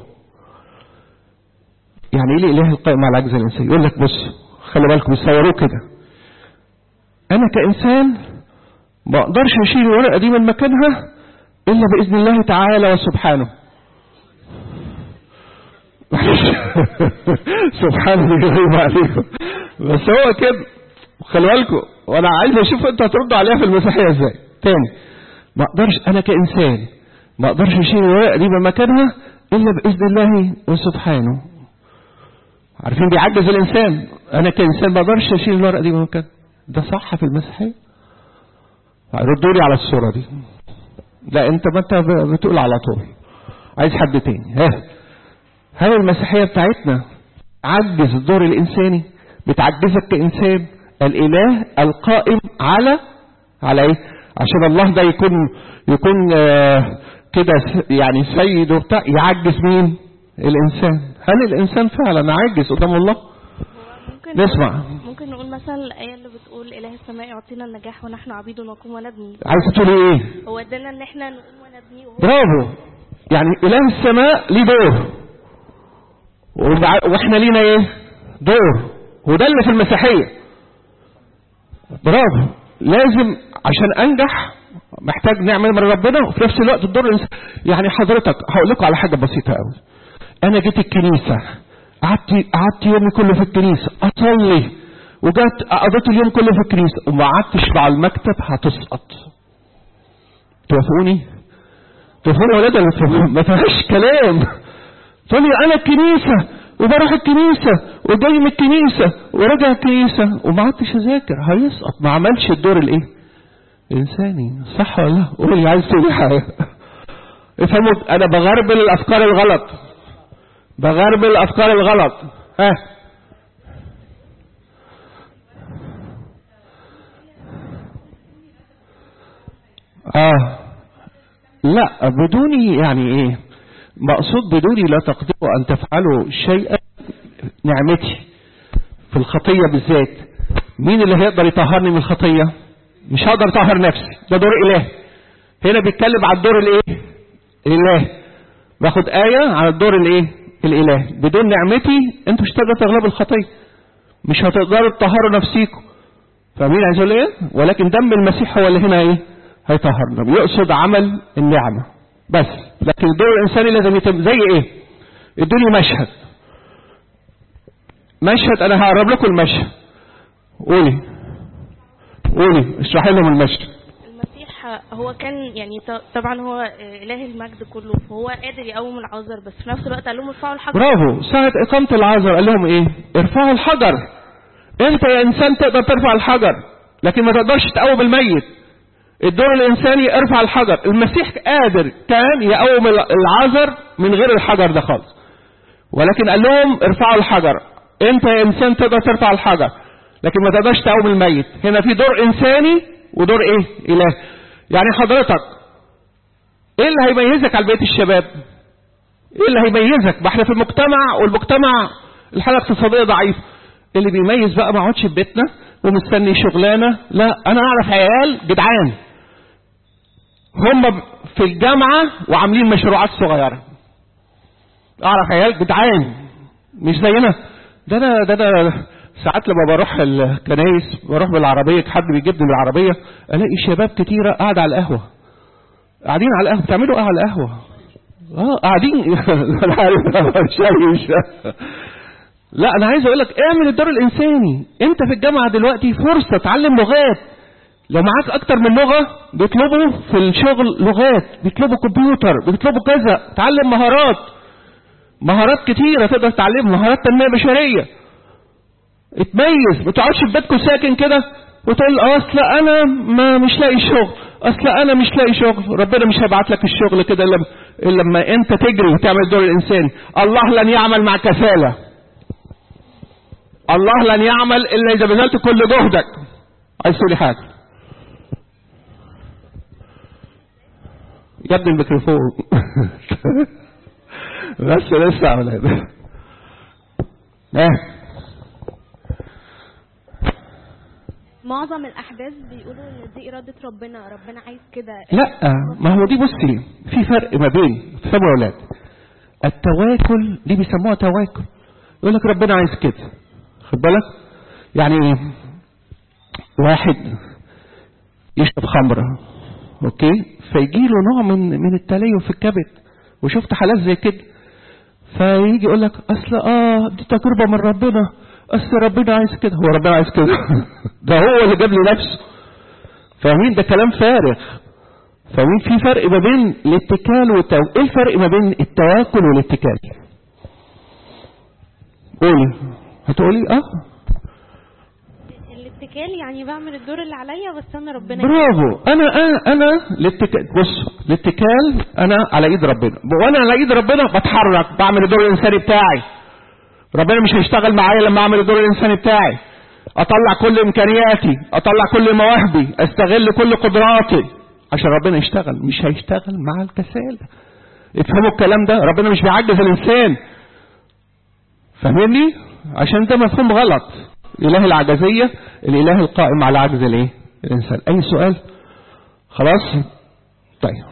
يعني ايه الاله القائم على عجز الانسان يقول لك بص خلي بالكم بيصوروه كده انا كانسان ما اقدرش اشيل الورقه دي من مكانها الا باذن الله تعالى وسبحانه سبحانه يغيب عليكم بس هو كده خلي بالكم وانا عايز اشوف انتوا هتردوا عليها في المسيحيه ازاي تاني ما اقدرش انا كانسان ما اقدرش اشيل الورقه دي من مكانها الا باذن الله وسبحانه عارفين بيعجز الانسان انا كانسان ما اقدرش اشيل الورقه دي من مكانها ده صح في المسيحيه ردوا لي على الصورة دي لا انت ما انت بتقول على طول عايز حد تاني ها هل المسيحية بتاعتنا عجز الدور الإنساني بتعجزك كإنسان الإله القائم على على إيه عشان الله ده يكون يكون آه كده س- يعني سيد وبتاع يعجز مين الإنسان هل الإنسان فعلا عاجز قدام الله ممكن نسمع ممكن نقول مثلا الآية اللي بتقول إله السماء يعطينا النجاح ونحن عبيد نقوم ونبني عايز تقولي ايه هو ادانا ان احنا نقوم ونبني وهو برافو يعني إله السماء ليه دور وبع- واحنا لينا ايه دور وده اللي في المسيحية برافو لازم عشان انجح محتاج نعمل من ربنا وفي نفس الوقت الدور الإنس- يعني حضرتك هقول لكم على حاجة بسيطة قوي انا جيت الكنيسة قعدت قعدت يومي كله في الكنيسة اصلي وجات قضيت اليوم كله في الكنيسة وما قعدتش على المكتب هتسقط توافقوني توافقوني يا ولاد ولا توافقوني؟ ما فيهاش كلام تقول لي انا الكنيسة وبروح الكنيسة وجاي من الكنيسة وراجع الكنيسة وما عدتش اذاكر هيسقط ما عملش الدور الايه انساني صح ولا لا قولي عايز تقولي حاجة افهموا انا بغربل الافكار الغلط بغرب الافكار الغلط ها اه لا بدوني يعني ايه مقصود بدوني لا تقدروا ان تفعلوا شيئا نعمتي في الخطية بالذات مين اللي هيقدر يطهرني من الخطية مش هقدر اطهر نفسي ده دور اله هنا بيتكلم على الدور الايه الاله باخد آية على الدور الايه الاله بدون نعمتي انتوا مش هتقدروا تغلبوا الخطية مش هتقدروا تطهروا نفسيكم فاهمين عايز اقول ايه ولكن دم المسيح هو اللي هنا ايه هيطهرنا بيقصد عمل النعمة بس لكن الدور الانساني لازم يتم زي ايه ادوني مشهد مشهد انا هقرب لكم المشهد قولي قولي اشرحي لهم المشهد المسيح هو كان يعني ط- طبعا هو آه، اله المجد كله فهو قادر يقوم العذر بس في نفس الوقت قال لهم ارفعوا الحجر برافو ساعة إقامة العذر قال لهم إيه؟ ارفعوا الحجر. أنت يا إنسان تقدر ترفع الحجر، لكن ما تقدرش تقوم الميت. الدور الإنساني ارفع الحجر، المسيح قادر كان يقوم العذر من غير الحجر ده خالص. ولكن قال لهم ارفعوا الحجر. أنت يا إنسان تقدر ترفع الحجر، لكن ما تقدرش تقوم الميت. هنا في دور إنساني ودور إيه؟ إله. يعني حضرتك إيه اللي هيميزك على بقية الشباب؟ ايه اللي هيميزك ما احنا في المجتمع والمجتمع الحاله الاقتصاديه ضعيفه اللي بيميز بقى ما اقعدش في بيتنا ومستني شغلانه لا انا اعرف عيال جدعان هم في الجامعه وعاملين مشروعات صغيره اعرف عيال جدعان مش زينا ده انا ده انا ساعات لما بروح الكنايس بروح بالعربيه حد بيجيبني بالعربيه الاقي شباب كتيره قاعده على القهوه قاعدين على القهوه بتعملوا ايه على القهوه اه قاعدين انا عارف مش مش لا انا عايز اقول لك اعمل الدور الانساني انت في الجامعه دلوقتي فرصه تعلم لغات لو معاك اكتر من لغه بيطلبوا في الشغل لغات بيطلبوا كمبيوتر بيطلبوا كذا تعلم مهارات مهارات كتيره تقدر تعلمها مهارات تنميه بشريه اتميز ما تقعدش في بيتكم ساكن كده وتقول اصل انا ما مش لاقي شغل اصل انا مش لاقي شغل ربنا مش هيبعت لك الشغل كده الا إلا لما انت تجري وتعمل الدور الانساني الله لن يعمل مع كسالة الله لن يعمل الا اذا بذلت كل جهدك عايز تقولي حاجه يا ابني الميكروفون بس لسه اعمل هذا ايه معظم الاحداث بيقولوا ان دي اراده ربنا ربنا عايز كده لا ما هو دي بصي في فرق ما بين تفهموا يا اولاد التواكل دي بيسموها تواكل يقول لك ربنا عايز كده خد بالك يعني ايه واحد يشرب خمره اوكي فيجي له نوع من من التليف في الكبد وشفت حالات زي كده فيجي يقول لك اصل اه دي تجربه من ربنا اصل ربنا عايز كده هو ربنا عايز كده ده هو اللي جاب لي نفسه فاهمين ده كلام فارغ فاهمين في فرق ما بين الاتكال والتو... ايه الفرق ما بين التواكل والاتكال قولي هتقولي اه الاتكال يعني بعمل الدور اللي عليا بس انا ربنا برافو انا انا انا الاتكال بص الاتكال انا على ايد ربنا وانا على ايد ربنا بتحرك بعمل الدور الانساني بتاعي ربنا مش هيشتغل معايا لما اعمل الدور الانساني بتاعي اطلع كل امكانياتي اطلع كل مواهبي استغل كل قدراتي عشان ربنا يشتغل مش هيشتغل مع الكسالى افهموا الكلام ده ربنا مش بيعجز الانسان فاهمني عشان ده مفهوم غلط اله العجزيه الاله القائم على عجز الايه الانسان اي سؤال خلاص طيب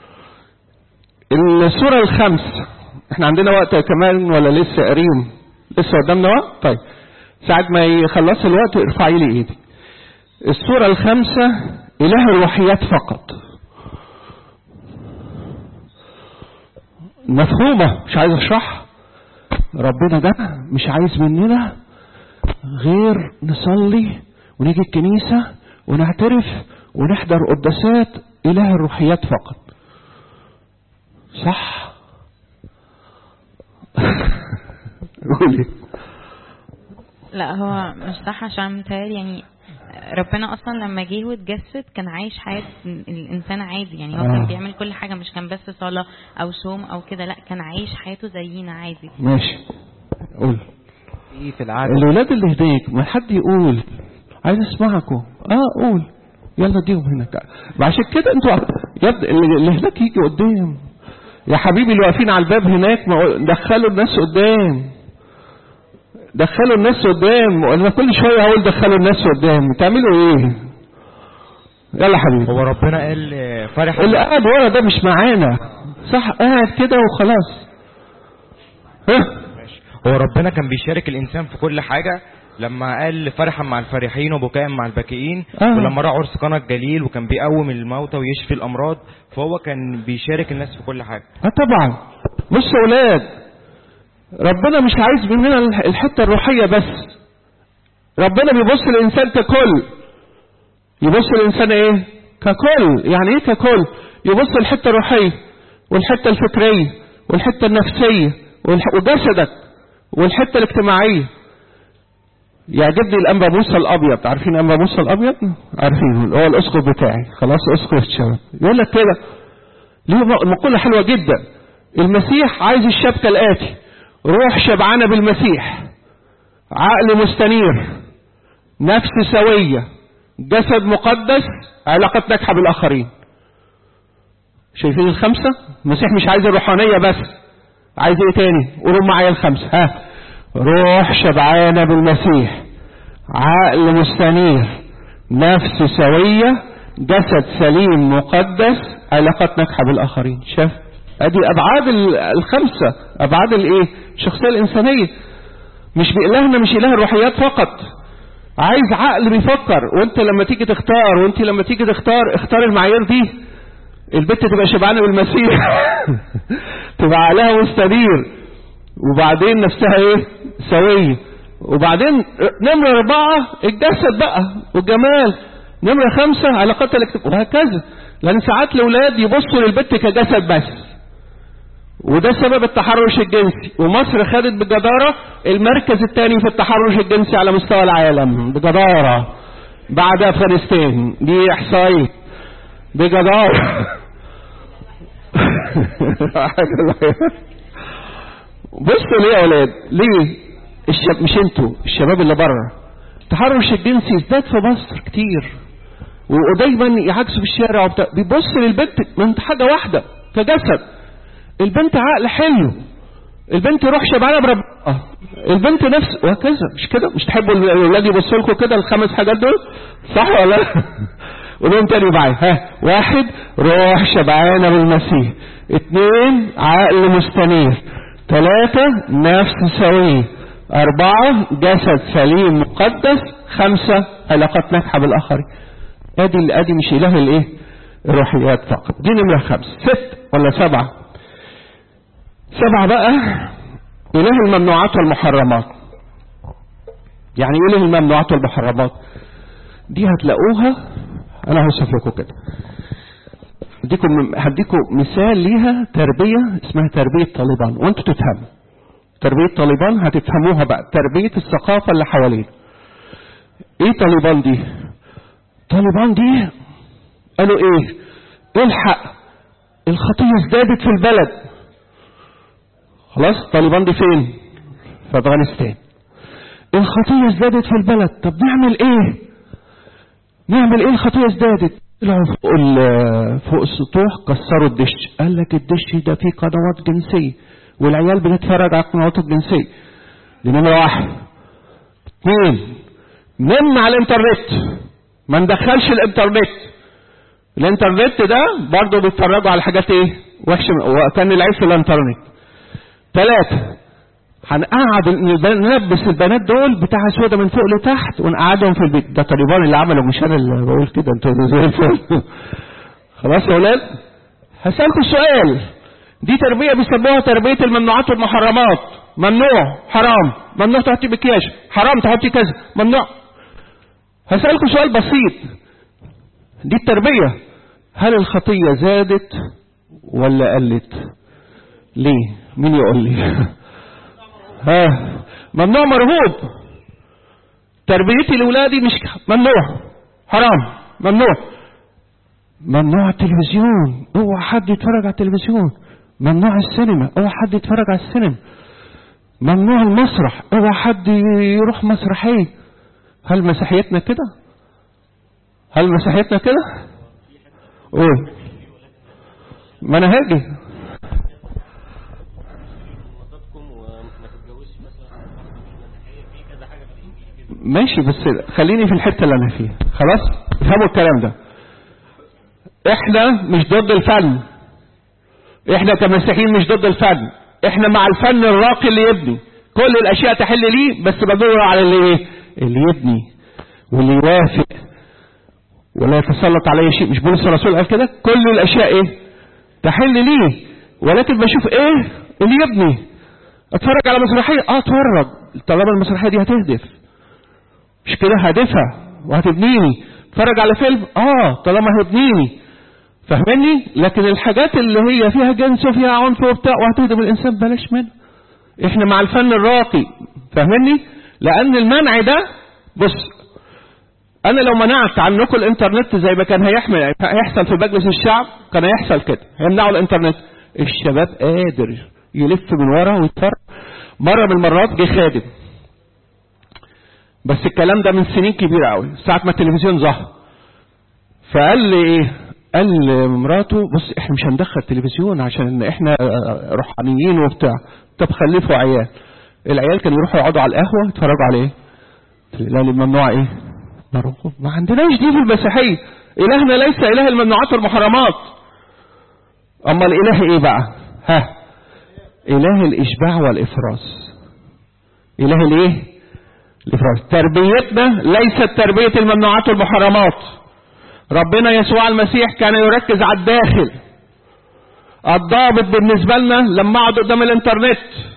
السوره الخمس احنا عندنا وقت كمان ولا لسه قريم لسه قدامنا وقت طيب ساعة ما يخلص الوقت ارفعي لي ايدي السورة الخامسة إله الروحيات فقط مفهومة مش عايز اشرح ربنا ده مش عايز مننا غير نصلي ونيجي الكنيسة ونعترف ونحضر قداسات إله الروحيات فقط صح قولي لا هو مش صح عشان متهيألي يعني ربنا اصلا لما جه واتجسد كان عايش حياه الانسان عادي يعني هو آه. كان بيعمل كل حاجه مش كان بس صلاه او صوم او كده لا كان عايش حياته زينا عادي ماشي قول في في العهد الولاد اللي هديك ما حد يقول عايز اسمعكم اه قول يلا اديهم هناك عشان كده انتوا يد اللي هناك يجي قدام يا حبيبي اللي واقفين على الباب هناك ما قول- دخلوا الناس قدام دخلوا الناس قدام وانا كل شويه هقول دخلوا الناس قدام تعملوا ايه يلا حبيبي هو ربنا قال فرح اللي قاعد ورا ده مش معانا صح قاعد كده وخلاص ها هو ربنا كان بيشارك الانسان في كل حاجه لما قال فرحا مع الفرحين وبكاء مع الباكئين آه. ولما راى عرس قنا الجليل وكان بيقوم الموتى ويشفي الامراض فهو كان بيشارك الناس في كل حاجه اه طبعا بص يا ولاد ربنا مش عايز مننا الح- الحته الروحيه بس ربنا بيبص الانسان ككل يبص الانسان ايه ككل يعني ايه ككل يبص الحته الروحيه والحته الفكريه والحته النفسيه والح- وجسدك والحته الاجتماعيه يعجبني الانبا موسى الابيض عارفين انبا موسى الابيض عارفين هو الاسقف بتاعي خلاص اسقف الشباب يقول لك كده ليه م- مقولة حلوة جدا المسيح عايز الشاب كالآتي روح شبعانة بالمسيح عقل مستنير نفس سوية جسد مقدس علاقات ناجحة بالآخرين شايفين الخمسة المسيح مش عايز الروحانية بس عايز ايه تاني قولوا معايا الخمسة ها روح شبعانة بالمسيح عقل مستنير نفس سوية جسد سليم مقدس علاقات ناجحة بالآخرين شاف ادي ابعاد ال- الخمسة ابعاد الايه الشخصية الانسانية مش بإلهنا مش اله الروحيات فقط عايز عقل بيفكر وانت لما تيجي تختار وانت لما تيجي تختار اختار المعايير دي البت تبقى شبعانة بالمسيح تبقى عقلها مستدير وبعدين نفسها ايه سوية وبعدين نمرة أربعة الجسد بقى والجمال نمرة خمسة علاقات الاجتماعية وهكذا لأن ساعات الأولاد يبصوا للبت كجسد بس وده سبب التحرش الجنسي ومصر خدت بجدارة المركز الثاني في التحرش الجنسي على مستوى العالم بجدارة بعد أفغانستان دي إحصائية بجدارة بصوا ليه يا ولاد ليه الشب مش انتوا الشباب اللي بره التحرش الجنسي ازداد في مصر كتير ودايما يعكسوا في الشارع وبتاع بيبص للبنت ما انت حاجه واحده كجسد البنت عقل حلو البنت روح شبعانه بربها البنت نفس وهكذا مش كده مش تحبوا الاولاد يبصوا لكم كده الخمس حاجات دول صح ولا لا قولهم تاني معايا ها واحد روح شبعانه بالمسيح اثنين عقل مستنير ثلاثة نفس سوية أربعة جسد سليم مقدس خمسة علاقات ناجحة بالآخرين ادي ادي مش اله الايه الروحيات فقط دي نمرة خمسة ست ولا سبعة سبعة بقى اله الممنوعات والمحرمات يعني ايه اله الممنوعات والمحرمات دي هتلاقوها انا هوصف لكم كده هديكم هديكم مثال ليها تربية اسمها تربية طالبان وانتوا تفهموا تربية طالبان هتفهموها بقى تربية الثقافة اللي حوالينا ايه طالبان دي طالبان دي قالوا ايه الحق الخطية ازدادت في البلد خلاص طالبان دي فين في افغانستان الخطية ازدادت في البلد طب نعمل ايه نعمل ايه الخطية ازدادت طلعوا فوق ال- فوق السطوح كسروا الدش قال لك الدش ده فيه قنوات جنسية والعيال بتتفرج على القنوات الجنسية دي نمرة واحد اثنين نم على الانترنت ما ندخلش الانترنت الانترنت ده برضه بيتفرجوا على حاجات ايه وحشه وكان العيب في الانترنت ثلاثة هنقعد البن- نلبس البنات دول بتاع سودا من فوق لتحت ونقعدهم في البيت ده طالبان اللي عملوا مش انا اللي بقول كده انتوا زي الفل خلاص يا ولاد هسألكم سؤال دي تربية بيسموها تربية الممنوعات والمحرمات ممنوع حرام ممنوع تحطي مكياج حرام تحطي كذا ممنوع هسألكم سؤال بسيط دي التربية هل الخطية زادت ولا قلت ليه مين يقول لي ها ممنوع مرغوب تربيتي لأولادي مش ك- ممنوع حرام ممنوع ممنوع التلفزيون اوعى حد يتفرج على التلفزيون ممنوع السينما اوعى حد يتفرج على السينما ممنوع المسرح اوعى حد يروح مسرحيه هل مسيحيتنا كده هل مسيحيتنا كده قول ما انا هاجي ماشي بس خليني في الحته اللي انا فيها خلاص افهموا الكلام ده احنا مش ضد الفن احنا كمسيحيين مش ضد الفن احنا مع الفن الراقي اللي يبني كل الاشياء تحل ليه بس بدور على اللي ايه اللي يبني واللي يوافق ولا يتسلط عليه شيء مش بولس الرسول قال كده كل الاشياء ايه تحل ليه ولكن بشوف ايه اللي يبني اتفرج على مسرحيه اه اتفرج طالما المسرحيه دي هتهدف مش كده هدفها وهتبنيني اتفرج على فيلم اه طالما هتبنيني فاهمني لكن الحاجات اللي هي فيها جنس وفيها عنف وبتاع وهتهدم الانسان بلاش منها احنا مع الفن الراقي فاهمني لان المنع ده بص انا لو منعت عنكم الانترنت زي ما كان هيحمل هيحصل في مجلس الشعب كان هيحصل كده هيمنعوا الانترنت الشباب قادر يلف من ورا ويتفرج مره من المرات جه خادم بس الكلام ده من سنين كبيره قوي ساعه ما التلفزيون ظهر فقال لي ايه قال لمراته بص احنا مش هندخل تلفزيون عشان احنا روحانيين وبتاع طب خلفوا عيال العيال كانوا يروحوا يقعدوا على القهوه يتفرجوا على ايه لا ممنوع ايه مرغوب ما عندناش دي في المسيحيه الهنا ليس اله الممنوعات والمحرمات اما الاله ايه بقى ها اله الاشباع والافراز اله الايه الافراز تربيتنا ليست تربيه الممنوعات والمحرمات ربنا يسوع المسيح كان يركز على الداخل الضابط بالنسبة لنا لما اقعد قدام الانترنت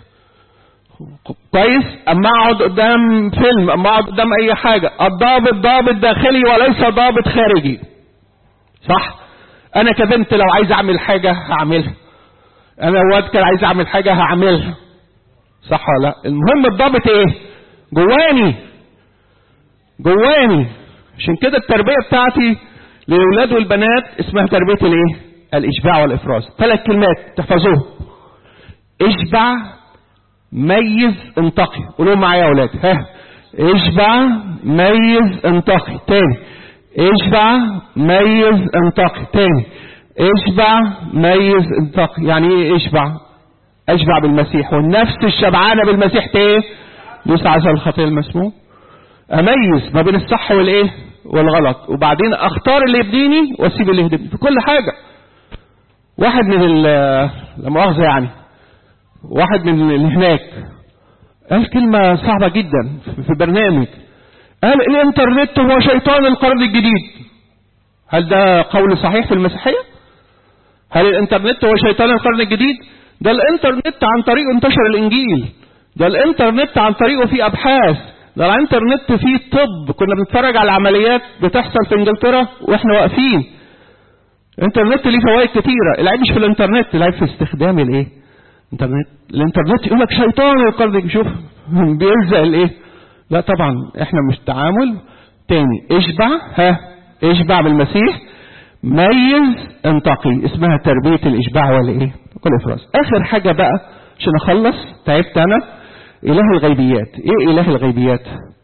كويس اما اقعد قدام فيلم اما اقعد قدام اي حاجة الضابط ضابط داخلي وليس ضابط خارجي صح انا كبنت لو عايز اعمل حاجة هعملها انا واد كان عايز اعمل حاجة هعملها صح ولا لا المهم الضابط ايه جواني جواني عشان كده التربية بتاعتي للأولاد والبنات اسمها تربية الايه الإشباع والإفراز ثلاث كلمات تحفظوهم اشبع ميز انتقي قولوا معايا يا أولاد ها اشبع ميز انتقي تاني اشبع ميز انتقي تاني اشبع ميز انتقي يعني ايه اشبع اشبع بالمسيح والنفس الشبعانة بالمسيح ايه يسعى على الخطية المسموم اميز ما بين الصح والايه والغلط وبعدين اختار اللي يبنيني واسيب اللي يهدمني في كل حاجه واحد من لا مؤاخذه يعني واحد من اللي هناك قال كلمه صعبه جدا في برنامج قال الانترنت هو شيطان القرن الجديد هل ده قول صحيح في المسيحيه هل الانترنت هو شيطان القرن الجديد ده الانترنت عن طريقه انتشر الانجيل ده الانترنت عن طريقه في ابحاث ده الانترنت فيه طب كنا بنتفرج على عمليات بتحصل في انجلترا واحنا واقفين الانترنت ليه فوائد كتيره العيب مش في الانترنت العيب في استخدام الايه الانترنت الانترنت يقول لك شيطان القرن شوف بيلزق الايه لا طبعا احنا مش تعامل تاني اشبع ها اشبع بالمسيح ميز انتقي اسمها تربيه الاشباع والايه كل افراز اخر حاجه بقى عشان اخلص تعبت انا إله الغيبيات إيه إله الغيبيات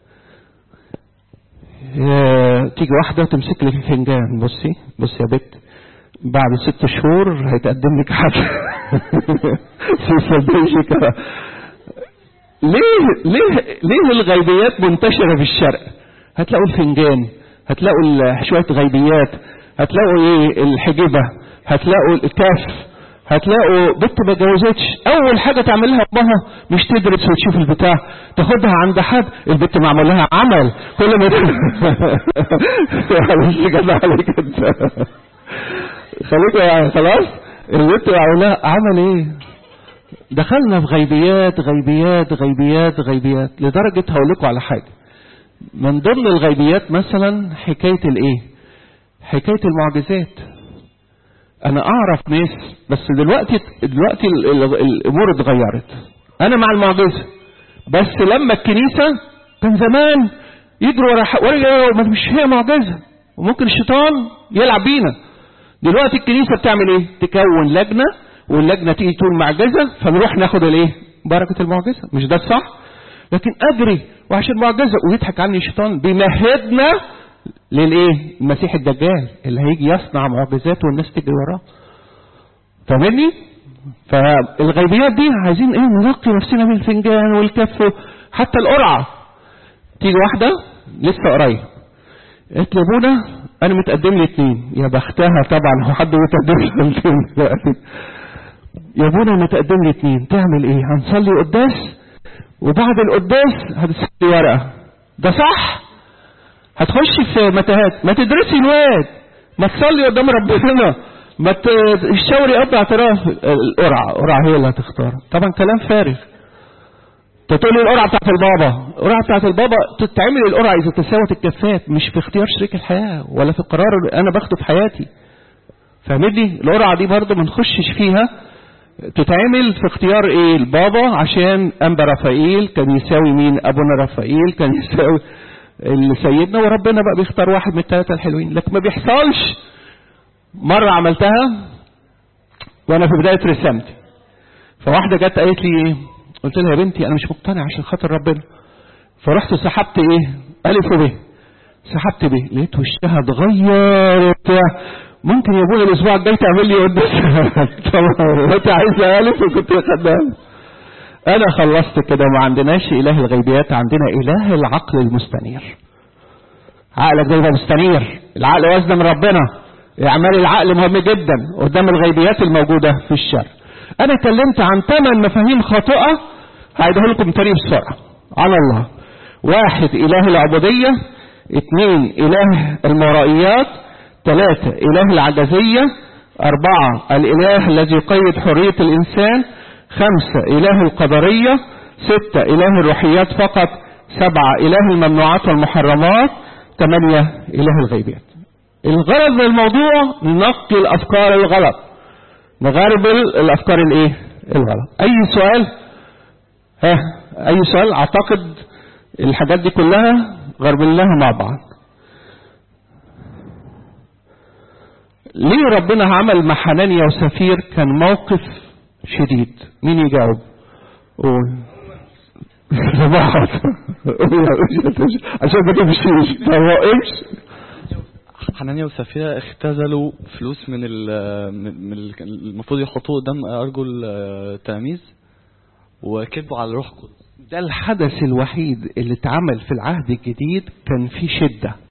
تيجي واحدة وتمسك لك الفنجان بصي بصي يا بت بعد ست شهور هيتقدم لك حاجة في صديقك ليه ليه ليه الغيبيات منتشرة في الشرق هتلاقوا الفنجان هتلاقوا شوية غيبيات هتلاقوا ايه الحجبة هتلاقوا الكاف هتلاقوا بنت ما اتجوزتش اول حاجه تعملها امها مش تدرس وتشوف البتاع تاخدها عند حد البنت معمول لها عمل كل ما معلش كده عليك انت خليك يعني خلاص البنت معمول لها عمل ايه دخلنا في غيبيات غيبيات غيبيات غيبيات لدرجه هقول لكم على حاجه من ضمن الغيبيات مثلا حكايه الايه حكايه المعجزات انا اعرف ناس بس دلوقتي دلوقتي الامور اتغيرت انا مع المعجزه بس لما الكنيسه كان زمان يجروا ورا ورا مش هي معجزه وممكن الشيطان يلعب بينا دلوقتي الكنيسة بتعمل ايه تكون لجنة واللجنة تيجي تقول معجزة فنروح ناخد الايه بركة المعجزة مش ده الصح لكن اجري وعشان معجزة ويضحك عني الشيطان بيمهدنا للايه المسيح الدجال اللي هيجي يصنع معجزات والناس تجري وراه فاهمني فالغيبيات دي عايزين ايه ننقي نفسنا من الفنجان والكف حتى القرعة تيجي واحدة لسه قريب قالت لي يا ابونا انا متقدم لي اتنين يا بختها طبعا هو حد متقدم لي اتنين دلوقتي يا ابونا متقدم لي اتنين تعمل ايه هنصلي قداس وبعد القداس هتسلي ورقة ده صح هتخش في متاهات ما تدرسي الواد ما تصلي قدام ربنا ما تشاوري اب اعتراف القرعه القرعه هي اللي هتختار طبعا كلام فارغ تقول لي القرعه بتاعت البابا القرعه بتاعت البابا تتعمل القرعه اذا تساوت الكفات مش في اختيار شريك الحياه ولا في القرار اللي انا باخده في حياتي فاهمني القرعه دي برضه ما نخشش فيها تتعمل في اختيار ايه البابا عشان انبا رافائيل كان يساوي مين ابونا رافائيل كان يساوي اللي سيدنا وربنا بقى بيختار واحد من الثلاثه الحلوين لكن ما بيحصلش مرة عملتها وانا في بداية رسالتي فواحدة جت قالت لي ايه قلت لها يا بنتي انا مش مقتنع عشان خاطر ربنا فرحت سحبت ايه الف وب سحبت ب لقيت وشها اتغير وبتاع ممكن يا ابويا الاسبوع الجاي تعمل لي قداس طبعا انت عايزه الف وكنت خدام انا خلصت كده ما عندناش اله الغيبيات عندنا اله العقل المستنير عقلك ده يبقى مستنير العقل وزن من ربنا اعمال العقل مهم جدا قدام الغيبيات الموجودة في الشر انا اتكلمت عن ثمان مفاهيم خاطئة هعيدها لكم تاني بسرعة على الله واحد اله العبودية اثنين اله المرائيات ثلاثة اله العجزية اربعة الاله الذي يقيد حرية الانسان خمسة اله القدرية ستة اله الروحيات فقط سبعة اله الممنوعات والمحرمات ثمانية اله الغيبيات الغرض من الموضوع ننقي الافكار الغلط نغربل الافكار الايه الغلط اي سؤال ها اي سؤال اعتقد الحاجات دي كلها غربلناها مع بعض ليه ربنا عمل مع حنانيا وسفير كان موقف شديد مين يجاوب قول بعض عشان ما تمشيش ما وقفش حنانيا وسفيرة اختزلوا فلوس من ال من ال- المفروض يحطوه قدام ارجل التلاميذ وكذبوا على الروح القدس ده الحدث الوحيد اللي اتعمل في العهد الجديد كان فيه شدة